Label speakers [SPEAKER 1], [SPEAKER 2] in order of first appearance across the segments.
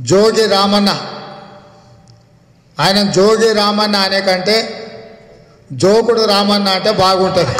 [SPEAKER 1] జోగి రామన్న ఆయన జోగి రామన్న అనే కంటే జోకుడు రామన్న అంటే బాగుంటుంది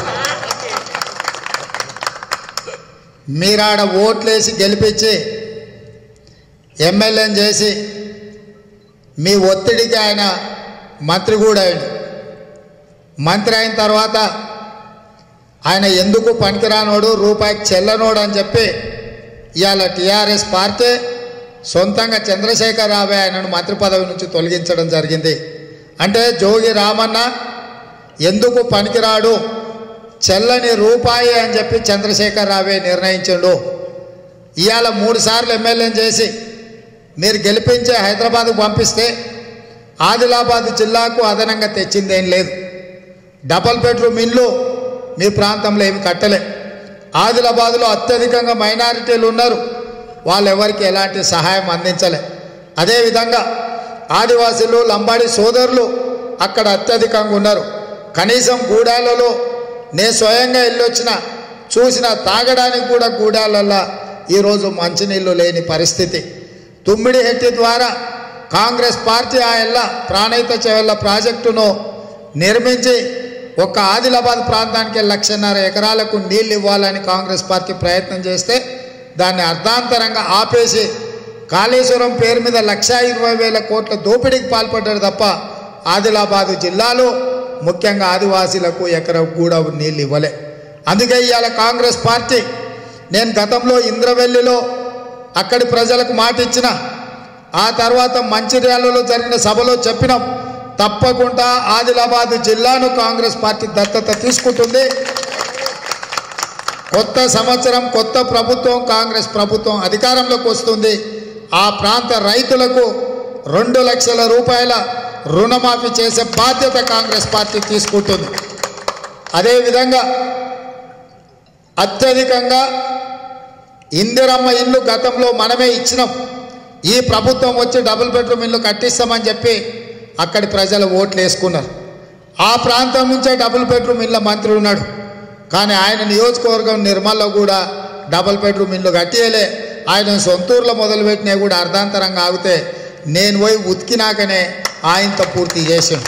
[SPEAKER 1] మీరాడ ఓట్లేసి గెలిపించి ఎమ్మెల్యేని చేసి మీ ఒత్తిడికి ఆయన మంత్రి కూడా అయ్యాడు మంత్రి అయిన తర్వాత ఆయన ఎందుకు పనికిరానోడు రూపాయికి చెల్లనోడు అని చెప్పి ఇవాళ టీఆర్ఎస్ పార్టీ సొంతంగా చంద్రశేఖర్ రావే ఆయనను మంత్రి పదవి నుంచి తొలగించడం జరిగింది అంటే జోగి రామన్న ఎందుకు పనికిరాడు చెల్లని రూపాయి అని చెప్పి చంద్రశేఖర్ రావే నిర్ణయించిండు ఇవాళ మూడు సార్లు ఎమ్మెల్యేని చేసి మీరు గెలిపించే హైదరాబాద్కు పంపిస్తే ఆదిలాబాద్ జిల్లాకు అదనంగా తెచ్చిందేం లేదు డబల్ బెడ్రూమ్ ఇండ్లు మీ ప్రాంతంలో ఏమి కట్టలే ఆదిలాబాద్లో అత్యధికంగా మైనారిటీలు ఉన్నారు వాళ్ళు ఎవరికి ఎలాంటి సహాయం అందించలే అదేవిధంగా ఆదివాసీలు లంబాడి సోదరులు అక్కడ అత్యధికంగా ఉన్నారు కనీసం గూడాలలో నేను స్వయంగా వెళ్ళొచ్చిన చూసిన తాగడానికి కూడా గూడాలల్లో ఈరోజు మంచినీళ్ళు లేని పరిస్థితి తుమ్మిడి హెట్టి ద్వారా కాంగ్రెస్ పార్టీ ఆ ఎల్ల ప్రాణహిత చెవెళ్ళ ప్రాజెక్టును నిర్మించి ఒక్క ఆదిలాబాద్ ప్రాంతానికి లక్షన్నర ఎకరాలకు నీళ్ళు ఇవ్వాలని కాంగ్రెస్ పార్టీ ప్రయత్నం చేస్తే దాన్ని అర్ధాంతరంగా ఆపేసి కాళేశ్వరం పేరు మీద లక్షా ఇరవై వేల కోట్ల దోపిడీకి పాల్పడ్డాడు తప్ప ఆదిలాబాదు జిల్లాలో ముఖ్యంగా ఆదివాసీలకు ఎకరం కూడా నీళ్ళు ఇవ్వలే అందుకే ఇవాళ కాంగ్రెస్ పార్టీ నేను గతంలో ఇంద్రవెల్లిలో అక్కడి ప్రజలకు మాట ఇచ్చిన ఆ తర్వాత మంచిర్యాలలో జరిగిన సభలో చెప్పినాం తప్పకుండా ఆదిలాబాద్ జిల్లాను కాంగ్రెస్ పార్టీ దత్తత తీసుకుంటుంది కొత్త సంవత్సరం కొత్త ప్రభుత్వం కాంగ్రెస్ ప్రభుత్వం అధికారంలోకి వస్తుంది ఆ ప్రాంత రైతులకు రెండు లక్షల రూపాయల రుణమాఫీ చేసే బాధ్యత కాంగ్రెస్ పార్టీ తీసుకుంటుంది అదేవిధంగా అత్యధికంగా ఇందిరమ్మ ఇల్లు గతంలో మనమే ఇచ్చినాం ఈ ప్రభుత్వం వచ్చి డబుల్ బెడ్రూమ్ ఇల్లు కట్టిస్తామని చెప్పి అక్కడి ప్రజలు ఓట్లు వేసుకున్నారు ఆ ప్రాంతం నుంచే డబుల్ బెడ్రూమ్ ఇళ్ళ మంత్రి ఉన్నాడు కానీ ఆయన నియోజకవర్గం నిర్మల్లో కూడా డబుల్ బెడ్రూమ్ ఇల్లు కట్టియలే ఆయన సొంతూరులో మొదలుపెట్టినా కూడా అర్ధాంతరంగా ఆగితే నేను పోయి ఉతికినాకనే ఆయనతో పూర్తి చేసాను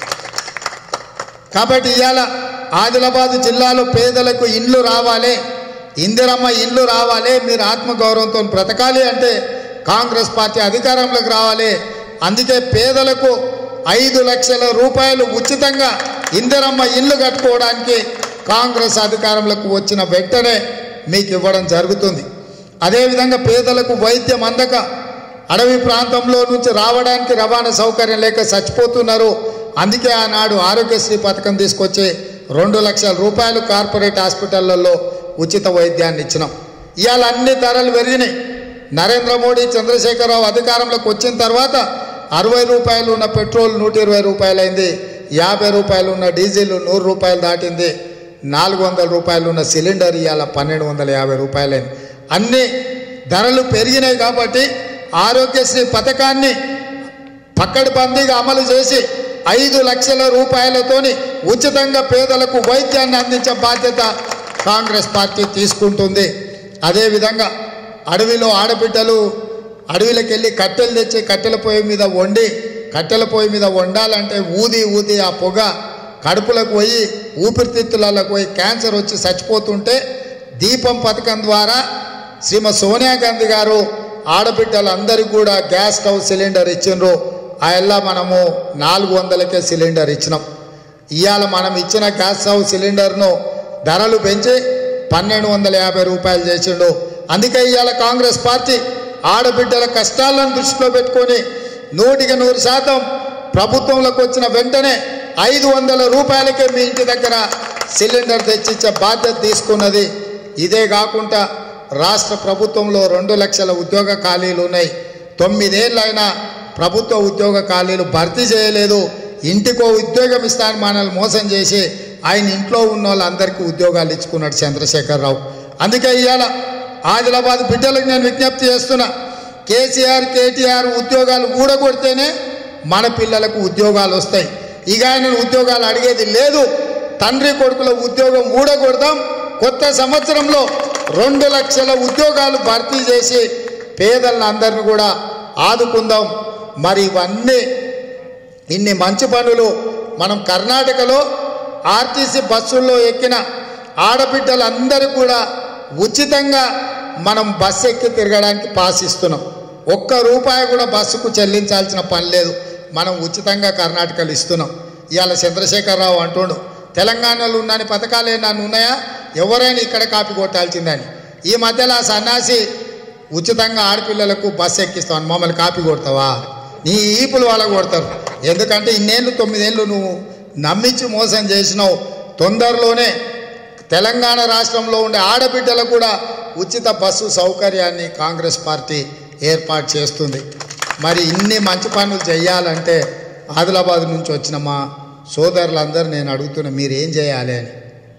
[SPEAKER 1] కాబట్టి ఇవాళ ఆదిలాబాద్ జిల్లాలో పేదలకు ఇండ్లు రావాలి ఇందిరమ్మ ఇల్లు రావాలి మీరు ఆత్మగౌరవంతో బ్రతకాలి అంటే కాంగ్రెస్ పార్టీ అధికారంలోకి రావాలి అందుకే పేదలకు ఐదు లక్షల రూపాయలు ఉచితంగా ఇందిరమ్మ ఇల్లు కట్టుకోవడానికి కాంగ్రెస్ అధికారంలోకి వచ్చిన వెంటనే మీకు ఇవ్వడం జరుగుతుంది అదేవిధంగా పేదలకు వైద్యం అందక అడవి ప్రాంతంలో నుంచి రావడానికి రవాణా సౌకర్యం లేక చచ్చిపోతున్నారు అందుకే ఆనాడు ఆరోగ్యశ్రీ పథకం తీసుకొచ్చి రెండు లక్షల రూపాయలు కార్పొరేట్ హాస్పిటళ్లలో ఉచిత వైద్యాన్ని ఇచ్చినాం ఇవాళ అన్ని ధరలు పెరిగినాయి నరేంద్ర మోడీ చంద్రశేఖరరావు అధికారంలోకి వచ్చిన తర్వాత అరవై రూపాయలు ఉన్న పెట్రోల్ నూట ఇరవై రూపాయలైంది యాభై రూపాయలు ఉన్న డీజిల్ నూరు రూపాయలు దాటింది నాలుగు వందల రూపాయలు ఉన్న సిలిండర్ ఇవాళ పన్నెండు వందల యాభై రూపాయలైంది అన్ని ధరలు పెరిగినాయి కాబట్టి ఆరోగ్యశ్రీ పథకాన్ని పక్కడిబందీగా అమలు చేసి ఐదు లక్షల రూపాయలతోని ఉచితంగా పేదలకు వైద్యాన్ని అందించే బాధ్యత కాంగ్రెస్ పార్టీ తీసుకుంటుంది అదేవిధంగా అడవిలో ఆడబిడ్డలు అడవిలోకి వెళ్ళి కట్టెలు తెచ్చి కట్టెల పొయ్యి మీద వండి కట్టెల పొయ్యి మీద వండాలంటే ఊది ఊది ఆ పొగ కడుపులకు పోయి ఊపిరితిత్తులకు పోయి క్యాన్సర్ వచ్చి చచ్చిపోతుంటే దీపం పథకం ద్వారా శ్రీమతి సోనియా గాంధీ గారు ఆడబిడ్డలందరికీ కూడా గ్యాస్ స్టవ్ సిలిండర్ ఇచ్చిండ్రు ఆ ఎల్లా మనము నాలుగు వందలకే సిలిండర్ ఇచ్చినాం ఇవాళ మనం ఇచ్చిన గ్యాస్ స్టవ్ సిలిండర్ను ధరలు పెంచి పన్నెండు వందల యాభై రూపాయలు చేసిండు అందుకే ఇవాళ కాంగ్రెస్ పార్టీ ఆడబిడ్డల కష్టాలను దృష్టిలో పెట్టుకొని నూటికి నూరు శాతం ప్రభుత్వంలోకి వచ్చిన వెంటనే ఐదు వందల రూపాయలకే మీ ఇంటి దగ్గర సిలిండర్ తెచ్చిచ్చే బాధ్యత తీసుకున్నది ఇదే కాకుండా రాష్ట్ర ప్రభుత్వంలో రెండు లక్షల ఉద్యోగ ఖాళీలు ఉన్నాయి తొమ్మిదేళ్ళైనా ప్రభుత్వ ఉద్యోగ ఖాళీలు భర్తీ చేయలేదు ఇంటికో ఉద్యోగం ఇస్తాను మనల్ని మోసం చేసి ఆయన ఇంట్లో ఉన్న వాళ్ళందరికీ ఉద్యోగాలు ఇచ్చుకున్నాడు చంద్రశేఖరరావు అందుకే ఇవాళ ఆదిలాబాద్ బిడ్డలకు నేను విజ్ఞప్తి చేస్తున్నా కేసీఆర్ కేటీఆర్ ఉద్యోగాలు ఊడగొడితేనే మన పిల్లలకు ఉద్యోగాలు వస్తాయి ఇక ఆయన ఉద్యోగాలు అడిగేది లేదు తండ్రి కొడుకుల ఉద్యోగం ఊడగొడదాం కొత్త సంవత్సరంలో రెండు లక్షల ఉద్యోగాలు భర్తీ చేసి పేదలను అందరిని కూడా ఆదుకుందాం మరి ఇవన్నీ ఇన్ని మంచి పనులు మనం కర్ణాటకలో ఆర్టీసీ బస్సుల్లో ఎక్కిన ఆడబిడ్డలందరూ కూడా ఉచితంగా మనం బస్సు ఎక్కి తిరగడానికి పాస్ ఇస్తున్నాం ఒక్క రూపాయి కూడా బస్సుకు చెల్లించాల్సిన పని లేదు మనం ఉచితంగా కర్ణాటకలో ఇస్తున్నాం ఇవాళ చంద్రశేఖరరావు అంటుండు తెలంగాణలో ఉన్నని పథకాలు ఏమన్నా ఉన్నాయా ఎవరైనా ఇక్కడ కాపీ కొట్టాల్సిందని ఈ మధ్యలో ఆ సన్యాసి ఉచితంగా ఆడపిల్లలకు బస్సు ఎక్కిస్తావు మమ్మల్ని కాపీ కొడతావా నీ ఈపులు వాళ్ళ కొడతారు ఎందుకంటే ఇన్నేళ్ళు తొమ్మిదేళ్ళు నువ్వు నమ్మించి మోసం చేసినావు తొందరలోనే తెలంగాణ రాష్ట్రంలో ఉండే ఆడబిడ్డలకు కూడా ఉచిత బస్సు సౌకర్యాన్ని కాంగ్రెస్ పార్టీ ఏర్పాటు చేస్తుంది మరి ఇన్ని మంచి పనులు చేయాలంటే ఆదిలాబాద్ నుంచి వచ్చిన మా సోదరులందరూ నేను అడుగుతున్నా మీరు ఏం చేయాలి అని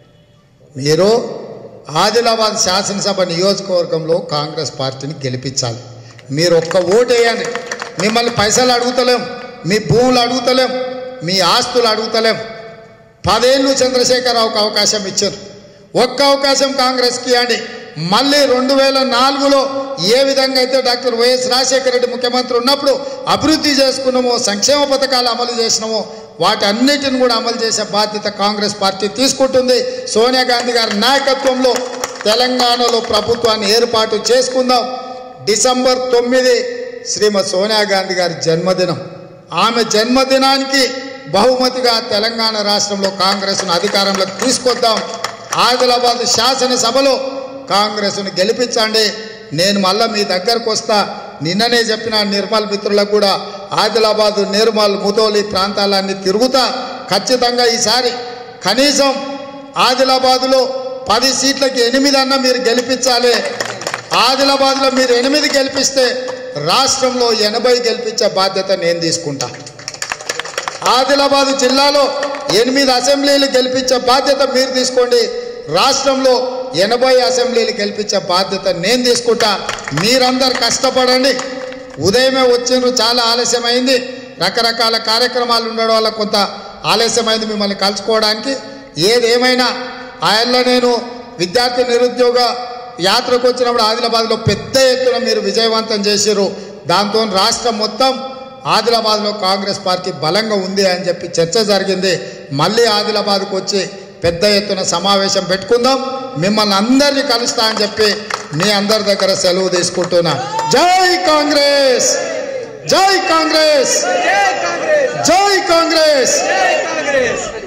[SPEAKER 1] మీరు ఆదిలాబాద్ శాసనసభ నియోజకవర్గంలో కాంగ్రెస్ పార్టీని గెలిపించాలి మీరు ఒక్క ఓటు వేయండి మిమ్మల్ని పైసలు అడుగుతలేం మీ భూములు అడుగుతలేం మీ ఆస్తులు అడుగుతలేం పదేళ్ళు చంద్రశేఖరరావుకు అవకాశం ఇచ్చారు ఒక్క అవకాశం కాంగ్రెస్కి ఇవ్వండి మళ్ళీ రెండు వేల నాలుగులో ఏ విధంగా అయితే డాక్టర్ వైఎస్ రాజశేఖర రెడ్డి ముఖ్యమంత్రి ఉన్నప్పుడు అభివృద్ధి చేసుకున్నామో సంక్షేమ పథకాలు అమలు చేసినామో వాటన్నిటిని కూడా అమలు చేసే బాధ్యత కాంగ్రెస్ పార్టీ తీసుకుంటుంది సోనియా గాంధీ గారి నాయకత్వంలో తెలంగాణలో ప్రభుత్వాన్ని ఏర్పాటు చేసుకుందాం డిసెంబర్ తొమ్మిది శ్రీమతి సోనియా గాంధీ గారి జన్మదినం ఆమె జన్మదినానికి బహుమతిగా తెలంగాణ రాష్ట్రంలో కాంగ్రెస్ను అధికారంలోకి తీసుకొద్దాం ఆదిలాబాద్ శాసనసభలో కాంగ్రెస్ను గెలిపించండి నేను మళ్ళీ మీ దగ్గరకు వస్తా నిన్ననే చెప్పిన నిర్మల్ మిత్రులకు కూడా ఆదిలాబాద్ నిర్మల్ ముదోలి ప్రాంతాలన్నీ తిరుగుతా ఖచ్చితంగా ఈసారి కనీసం ఆదిలాబాదులో పది సీట్లకి ఎనిమిది అన్న మీరు గెలిపించాలి ఆదిలాబాద్లో మీరు ఎనిమిది గెలిపిస్తే రాష్ట్రంలో ఎనభై గెలిపించే బాధ్యత నేను తీసుకుంటా ఆదిలాబాద్ జిల్లాలో ఎనిమిది అసెంబ్లీలు గెలిపించే బాధ్యత మీరు తీసుకోండి రాష్ట్రంలో ఎనభై అసెంబ్లీలు గెలిపించే బాధ్యత నేను తీసుకుంటా మీరందరు కష్టపడండి ఉదయమే వచ్చిండ్రు చాలా ఆలస్యమైంది రకరకాల కార్యక్రమాలు ఉండడం వల్ల కొంత ఆలస్యమైంది మిమ్మల్ని కలుసుకోవడానికి ఏదేమైనా ఆయనలో నేను విద్యార్థి నిరుద్యోగ యాత్రకు వచ్చినప్పుడు ఆదిలాబాద్లో పెద్ద ఎత్తున మీరు విజయవంతం చేసిర్రు దాంతో రాష్ట్రం మొత్తం ఆదిలాబాద్లో కాంగ్రెస్ పార్టీ బలంగా ఉంది అని చెప్పి చర్చ జరిగింది మళ్ళీ ఆదిలాబాద్కు వచ్చి పెద్ద ఎత్తున సమావేశం పెట్టుకుందాం మిమ్మల్ని అందరినీ కలుస్తా అని చెప్పి మీ అందరి దగ్గర సెలవు తీసుకుంటున్నా జై కాంగ్రెస్ జై కాంగ్రెస్
[SPEAKER 2] జై కాంగ్రెస్
[SPEAKER 1] జై కాంగ్రెస్
[SPEAKER 2] జై కాంగ్రెస్